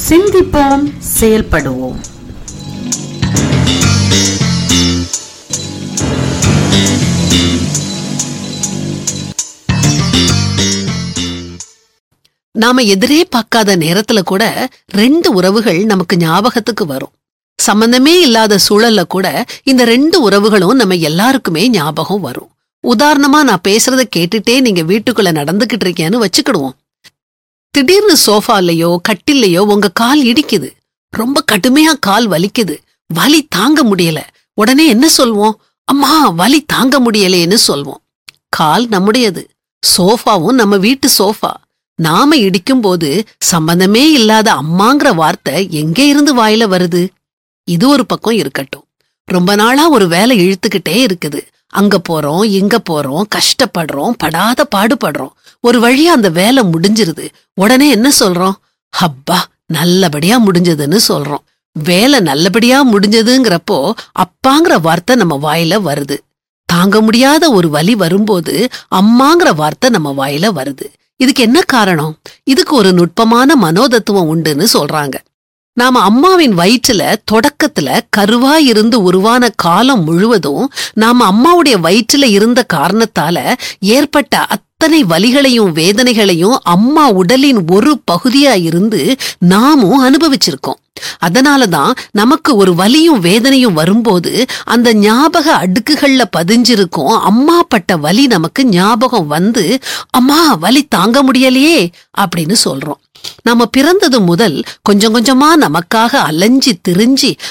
சிந்திப்போம் செயல்படுவோம் நாம எதிரே பார்க்காத நேரத்துல கூட ரெண்டு உறவுகள் நமக்கு ஞாபகத்துக்கு வரும் சம்பந்தமே இல்லாத சூழல்ல கூட இந்த ரெண்டு உறவுகளும் நம்ம எல்லாருக்குமே ஞாபகம் வரும் உதாரணமா நான் பேசுறத கேட்டுட்டே நீங்க வீட்டுக்குள்ள நடந்துகிட்டு இருக்கேன்னு வச்சுக்கிடுவோம் திடீர்னு சோஃபாலையோ கட்டில்லையோ உங்க கால் இடிக்குது ரொம்ப கடுமையா கால் வலிக்குது வலி தாங்க முடியல உடனே என்ன சொல்வோம் அம்மா வலி தாங்க முடியலையேன்னு சொல்வோம் கால் நம்முடையது சோஃபாவும் நம்ம வீட்டு சோஃபா நாம இடிக்கும்போது சம்பந்தமே இல்லாத அம்மாங்கிற வார்த்தை எங்கே இருந்து வாயில வருது இது ஒரு பக்கம் இருக்கட்டும் ரொம்ப நாளா ஒரு வேலை இழுத்துக்கிட்டே இருக்குது அங்க போறோம் இங்க போறோம் கஷ்டப்படுறோம் படாத பாடுபடுறோம் ஒரு வழியா அந்த வேலை முடிஞ்சிருது உடனே என்ன சொல்றோம் ஹப்பா நல்லபடியா முடிஞ்சதுன்னு சொல்றோம் வேலை நல்லபடியா முடிஞ்சதுங்கிறப்போ அப்பாங்கிற வார்த்தை நம்ம வாயில வருது தாங்க முடியாத ஒரு வலி வரும்போது அம்மாங்கிற வார்த்தை நம்ம வாயில வருது இதுக்கு என்ன காரணம் இதுக்கு ஒரு நுட்பமான மனோதத்துவம் உண்டுன்னு சொல்றாங்க நாம அம்மாவின் வயிற்றுல தொடக்கத்துல கருவா இருந்து உருவான காலம் முழுவதும் நாம அம்மாவுடைய வயிற்றுல இருந்த காரணத்தால ஏற்பட்ட அத்தனை வலிகளையும் வேதனைகளையும் அம்மா உடலின் ஒரு பகுதியா இருந்து நாமும் அனுபவிச்சிருக்கோம் அதனாலதான் நமக்கு ஒரு வலியும் வேதனையும் வரும்போது அந்த ஞாபக அடுக்குகள்ல பதிஞ்சிருக்கும் அம்மா பட்ட வலி நமக்கு ஞாபகம் வந்து அம்மா வலி தாங்க முடியலையே அப்படின்னு சொல்றோம் நம்ம பிறந்தது முதல் கொஞ்சம் கொஞ்சமா நமக்காக அலைஞ்சி திரிஞ்சி